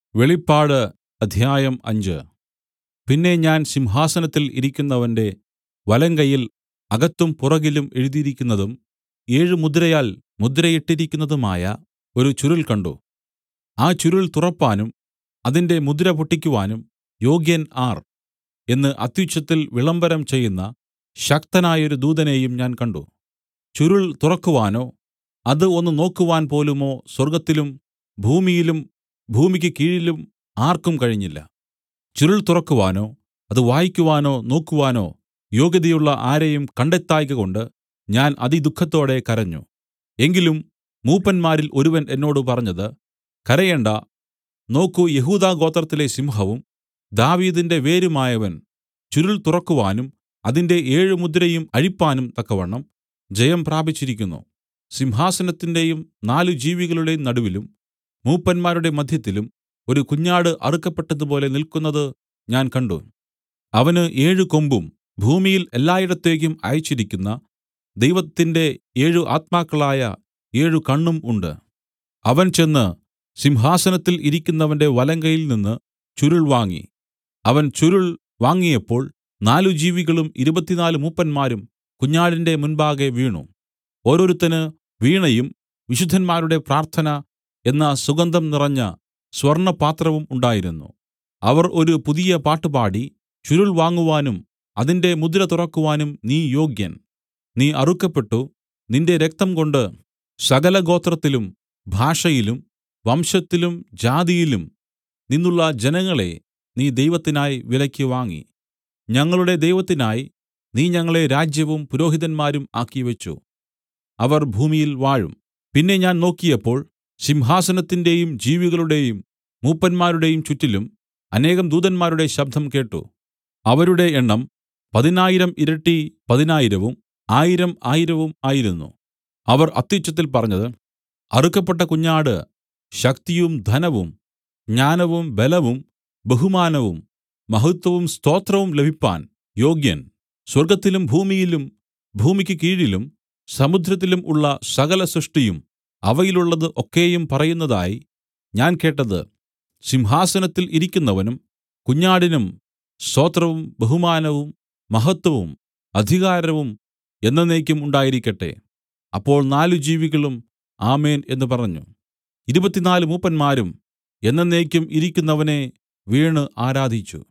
വെളിപ്പാട് അധ്യായം അഞ്ച് പിന്നെ ഞാൻ സിംഹാസനത്തിൽ ഇരിക്കുന്നവന്റെ വലങ്കയ്യിൽ അകത്തും പുറകിലും എഴുതിയിരിക്കുന്നതും ഏഴ് മുദ്രയാൽ മുദ്രയിട്ടിരിക്കുന്നതുമായ ഒരു ചുരുൾ കണ്ട് ആ ചുരുൾ തുറപ്പാനും അതിന്റെ മുദ്ര പൊട്ടിക്കുവാനും യോഗ്യൻ ആർ എന്ന് അത്യുച്ചത്തിൽ വിളംബരം ചെയ്യുന്ന ശക്തനായൊരു ദൂതനെയും ഞാൻ കണ്ട് ചുരുൾ തുറക്കുവാനോ അത് ഒന്ന് നോക്കുവാൻ പോലുമോ സ്വർഗ്ഗത്തിലും ഭൂമിയിലും ഭൂമിക്ക് കീഴിലും ആർക്കും കഴിഞ്ഞില്ല ചുരുൾ തുറക്കുവാനോ അത് വായിക്കുവാനോ നോക്കുവാനോ യോഗ്യതയുള്ള ആരെയും കണ്ടെത്തായ്കകൊണ്ട് ഞാൻ അതിദുഃഖത്തോടെ കരഞ്ഞു എങ്കിലും മൂപ്പന്മാരിൽ ഒരുവൻ എന്നോട് പറഞ്ഞത് കരയണ്ടാ നോക്കൂ യെഹൂദാഗോത്രത്തിലെ സിംഹവും ദാവീദിന്റെ വേരുമായവൻ ചുരുൾ തുറക്കുവാനും അതിന്റെ ഏഴ് മുദ്രയും അഴിപ്പാനും തക്കവണ്ണം ജയം പ്രാപിച്ചിരിക്കുന്നു സിംഹാസനത്തിന്റെയും നാല് ജീവികളുടെയും നടുവിലും മൂപ്പന്മാരുടെ മദ്ധ്യത്തിലും ഒരു കുഞ്ഞാട് അറുക്കപ്പെട്ടതുപോലെ നില്ക്കുന്നതു ഞാൻ കണ്ട് അവന് ഏഴ് കൊമ്പും ഭൂമിയിൽ എല്ലായിടത്തേക്കും അയച്ചിരിക്കുന്ന ദൈവത്തിന്റെ ഏഴ് ആത്മാക്കളായ ഏഴ് കണ്ണും ഉണ്ട് അവൻ ചെന്ന് സിംഹാസനത്തിൽ ഇരിക്കുന്നവന്റെ വലങ്കയ്യിൽ നിന്ന് ചുരുൾ വാങ്ങി അവൻ ചുരുൾ വാങ്ങിയപ്പോൾ നാല് ജീവികളും ഇരുപത്തിനാല് മൂപ്പന്മാരും കുഞ്ഞാടിന്റെ മുൻപാകെ വീണു ഓരോരുത്തന് വീണയും വിശുദ്ധന്മാരുടെ പ്രാർത്ഥന എന്ന സുഗന്ധം നിറഞ്ഞ സ്വർണ്ണപാത്രവും ഉണ്ടായിരുന്നു അവർ ഒരു പുതിയ പാട്ടുപാടി ചുരുൾ വാങ്ങുവാനും അതിന്റെ മുദ്ര തുറക്കുവാനും നീ യോഗ്യൻ നീ അറുക്കപ്പെട്ടു നിന്റെ രക്തംകൊണ്ട് സകല ഗോത്രത്തിലും ഭാഷയിലും വംശത്തിലും ജാതിയിലും നിന്നുള്ള ജനങ്ങളെ നീ ദൈവത്തിനായി വിലയ്ക്ക് വാങ്ങി ഞങ്ങളുടെ ദൈവത്തിനായി നീ ഞങ്ങളെ രാജ്യവും പുരോഹിതന്മാരും ആക്കിവെച്ചു അവർ ഭൂമിയിൽ വാഴും പിന്നെ ഞാൻ നോക്കിയപ്പോൾ സിംഹാസനത്തിന്റെയും ജീവികളുടെയും മൂപ്പന്മാരുടെയും ചുറ്റിലും അനേകം ദൂതന്മാരുടെ ശബ്ദം കേട്ട് അവരുടെ എണ്ണം പതിനായിരം ഇരട്ടി പതിനായിരവും ആയിരം ആയിരവും ആയിരുന്നു അവർ അത്യുച്ചത്തിൽ പറഞ്ഞത് അറുക്കപ്പെട്ട കുഞ്ഞാട് ശക്തിയും ധനവും ജ്ഞാനവും ബലവും ബഹുമാനവും മഹത്വവും സ്തോത്രവും ലഭിപ്പാൻ യോഗ്യൻ സ്വർഗ്ഗത്തിലും ഭൂമിയിലും ഭൂമിക്ക് കീഴിലും സമുദ്രത്തിലും ഉള്ള സകല സൃഷ്ടിയും അവയിലുള്ളത് ഒക്കെയും പറയുന്നതായി ഞാൻ കേട്ടത് സിംഹാസനത്തിൽ ഇരിക്കുന്നവനും കുഞ്ഞാടിനും സ്തോത്രവും ബഹുമാനവും മഹത്വവും അധികാരവും എന്നേക്കും ഉണ്ടായിരിക്കട്ടെ അപ്പോൾ നാല് ജീവികളും ആമേൻ എന്ന് പറഞ്ഞു ഇരുപത്തിനാല് മൂപ്പന്മാരും എന്നേക്കും ഇരിക്കുന്നവനെ വീണ് ആരാധിച്ചു